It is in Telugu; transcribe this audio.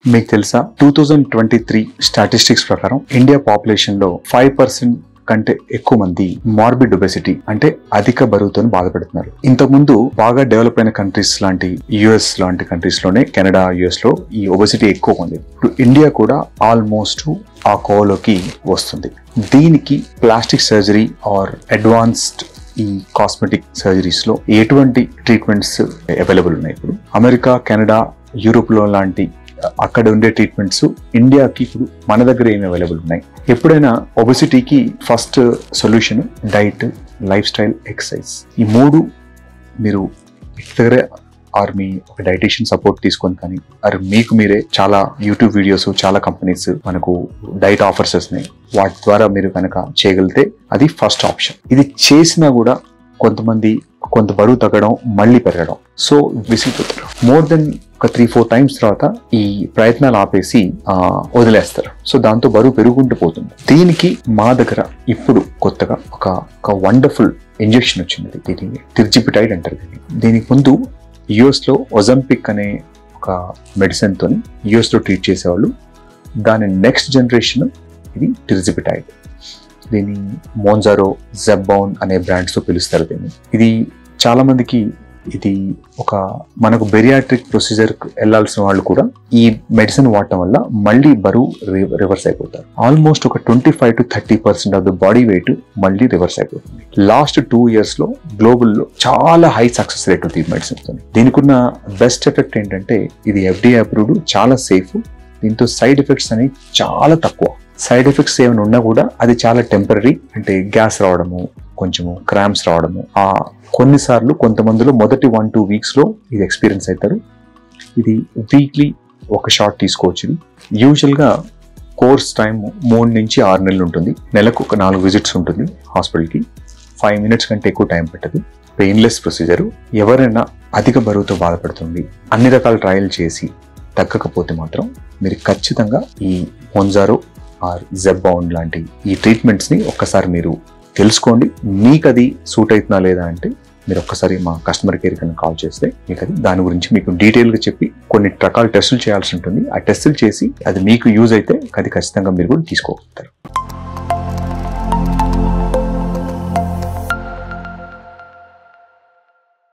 మీకు తెలుసా two thousand twenty three statistics ప్రకారం ఇండియా పాపులేషన్ లో ఫైవ్ పర్సెంట్ కంటే ఎక్కువ మంది మార్బిడ్ ఒబెసిటీ అంటే అధిక బరువుతో బాధపడుతున్నారు ఇంతకుముందు బాగా డెవలప్ అయిన కంట్రీస్ లాంటి యుఎస్ లాంటి కంట్రీస్ లోనే కెనడా యుఎస్ లో ఈ ఒబెసిటీ ఎక్కువ ఉంది ఇప్పుడు ఇండియా కూడా ఆల్మోస్ట్ ఆ కోవలోకి వస్తుంది దీనికి ప్లాస్టిక్ సర్జరీ ఆర్ అడ్వాన్స్డ్ ఈ కాస్మెటిక్ సర్జరీస్ లో ఎటువంటి ట్రీట్మెంట్స్ అవైలబుల్ ఉన్నాయి ఇప్పుడు అమెరికా కెనడా యూరోప్ లో లాంటి అక్కడ ఉండే ట్రీట్మెంట్స్ ఇండియాకి ఇప్పుడు మన దగ్గర ఏమి అవైలబుల్ ఉన్నాయి ఎప్పుడైనా ఒబెసిటీకి first solution diet lifestyle exercise ఈ మూడు మీరు ఇంటి దగ్గరే ఆర్ మీ ఒక డైటీషియన్ సపోర్ట్ తీసుకొని కానీ ఆర్ మీకు మీరే చాలా యూట్యూబ్ వీడియోస్ చాలా కంపెనీస్ మనకు డైట్ ఆఫర్స్ వస్తున్నాయి వాటి ద్వారా మీరు కనుక చేయగలిగితే అది ఫస్ట్ ఆప్షన్ ఇది చేసినా కూడా కొంతమంది కొంత బరువు తగ్గడం మళ్ళీ పెరగడం సో విసిగిపోతారు మోర్ దెన్ ఒక త్రీ ఫోర్ టైమ్స్ తర్వాత ఈ ప్రయత్నాలు ఆపేసి ఆ, వదిలేస్తారు సో దాంతో బరువు పెరుగుకుంటూ పోతుంది దీనికి మా దగ్గర ఇప్పుడు కొత్తగా ఒక ఒక వండర్ఫుల్ ఇంజెక్షన్ వచ్చింది దీనికి తిర్జిపిటైడ్ అంటారు దీన్ని దీనికి ముందు యుఎస్ లో ఒజంపిక్ అనే ఒక మెడిసిన్ తోని యుఎస్ లో ట్రీట్ చేసేవాళ్ళు దాని నెక్స్ట్ జనరేషన్ ఇది తిర్జిపిటైడ్ దీన్ని మోన్జారో జెబ్బౌన్ అనే బ్రాండ్స్ తో పిలుస్తారు దీన్ని ఇది చాలా మందికి ఇది ఒక మనకు బెరియాట్రిక్ ప్రొసీజర్ వెళ్లాల్సిన వాళ్ళు కూడా ఈ మెడిసిన్ వాడటం వల్ల మళ్ళీ బరువు రివర్స్ అయిపోతారు ఆల్మోస్ట్ ఒక twenty five to thirty percent of the body weight మళ్ళీ రివర్స్ అయిపోతుంది లాస్ట్ టూ ఇయర్స్ లో గ్లోబల్ లో చాలా హై సక్సెస్ రేట్ ఉంది ఈ మెడిసిన్ తో దీనికి ఉన్న బెస్ట్ ఎఫెక్ట్ ఏంటంటే ఇది ఎఫ్డిఐ అప్రూవ్డ్ చాలా సేఫ్ దీంతో సైడ్ ఎఫెక్ట్స్ అనేవి చాలా తక్కువ సైడ్ ఎఫెక్ట్స్ ఏమైనా ఉన్నా కూడా అది చాలా టెంపరీ అంటే గ్యాస్ రావడము కొంచెము క్రామ్స్ రావడము ఆ కొన్నిసార్లు కొంతమందిలో మొదటి వన్ టూ వీక్స్ లో ఇది ఎక్స్పీరియన్స్ అవుతారు ఇది వీక్లీ ఒక షాట్ తీసుకోవచ్చు ఇది యూజువల్ గా కోర్స్ టైం మూడు నుంచి ఆరు నెలలు ఉంటుంది నెలకు ఒక నాలుగు విజిట్స్ ఉంటుంది హాస్పిటల్కి ఫైవ్ మినిట్స్ కంటే ఎక్కువ టైం పట్టదు పెయిన్లెస్ ప్రొసీజర్ ఎవరైనా అధిక బరువుతో బాధపడుతుంది అన్ని రకాల ట్రయల్ చేసి తగ్గకపోతే మాత్రం మీరు ఖచ్చితంగా ఈ మొంజారో ఆర్ జెబ్బౌండ్ లాంటి ఈ ట్రీట్మెంట్స్ ని ఒక్కసారి మీరు తెలుసుకోండి మీకు అది సూట్ అవుతుందా లేదా అంటే మీరు ఒక్కసారి మా కస్టమర్ కేర్ కన్నా కాల్ చేస్తే మీకు అది దాని గురించి మీకు డీటెయిల్గా చెప్పి కొన్ని రకాల టెస్టులు చేయాల్సి ఉంటుంది ఆ టెస్టులు చేసి అది మీకు యూజ్ అయితే అది ఖచ్చితంగా మీరు కూడా తీసుకోగలుగుతారు